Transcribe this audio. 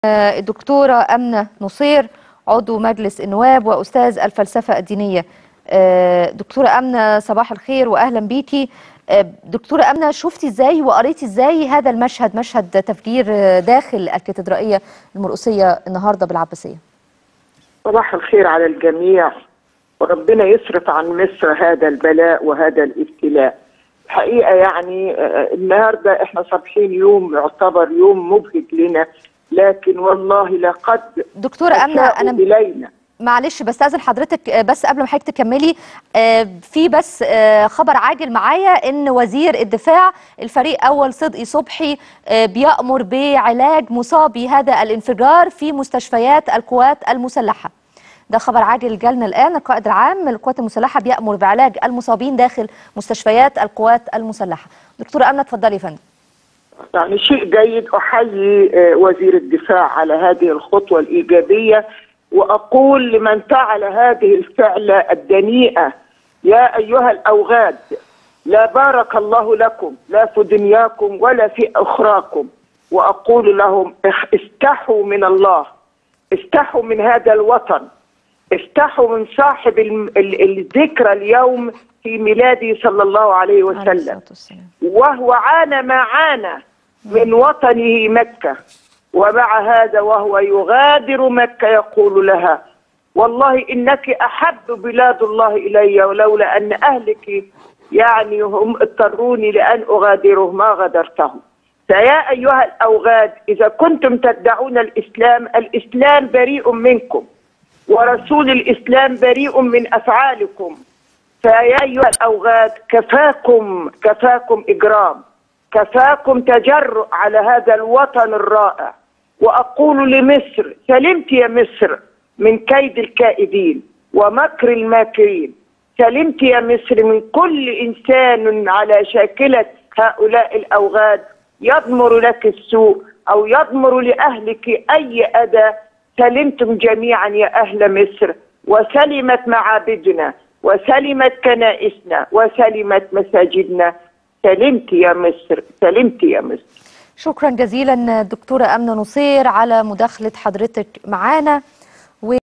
الدكتورة أمنة نصير عضو مجلس النواب وأستاذ الفلسفة الدينية دكتورة أمنة صباح الخير وأهلا بيكي دكتورة أمنة شفتي إزاي وقريتي إزاي هذا المشهد مشهد تفجير داخل الكاتدرائية المرقسية النهاردة بالعباسية صباح الخير على الجميع وربنا يصرف عن مصر هذا البلاء وهذا الابتلاء الحقيقة يعني النهاردة احنا صابحين يوم يعتبر يوم مبهج لنا لكن والله لقد دكتورة أمنة أنا إلينا معلش بستأذن حضرتك بس قبل ما حضرتك تكملي في بس خبر عاجل معايا ان وزير الدفاع الفريق اول صدقي صبحي بيأمر بعلاج مصابي هذا الانفجار في مستشفيات القوات المسلحة ده خبر عاجل جالنا الآن القائد العام للقوات المسلحة بيأمر بعلاج المصابين داخل مستشفيات القوات المسلحة دكتورة أمنة اتفضلي يا فندم يعني شيء جيد أحيي وزير الدفاع على هذه الخطوة الإيجابية وأقول لمن فعل هذه الفعلة الدنيئة يا أيها الأوغاد لا بارك الله لكم لا في دنياكم ولا في أخراكم وأقول لهم استحوا من الله استحوا من هذا الوطن استحوا من صاحب الذكرى اليوم في ميلاده صلى الله عليه وسلم وهو عانى ما عانى من وطنه مكة ومع هذا وهو يغادر مكة يقول لها والله إنك أحب بلاد الله إلي ولولا أن أهلك يعني هم اضطروني لأن أغادره ما غادرتهم فيا أيها الأوغاد إذا كنتم تدعون الإسلام الإسلام بريء منكم ورسول الإسلام بريء من أفعالكم فيا أيها الأوغاد كفاكم كفاكم إجرام كفاكم تجرؤ على هذا الوطن الرائع وأقول لمصر سلمت يا مصر من كيد الكائدين ومكر الماكرين سلمت يا مصر من كل إنسان على شاكلة هؤلاء الأوغاد يضمر لك السوء أو يضمر لأهلك أي أذى سلمتم جميعا يا أهل مصر وسلمت معابدنا وسلمت كنائسنا وسلمت مساجدنا سلمت يا مصر سلمت يا مصر شكرا جزيلا دكتورة أمنة نصير على مداخلة حضرتك معانا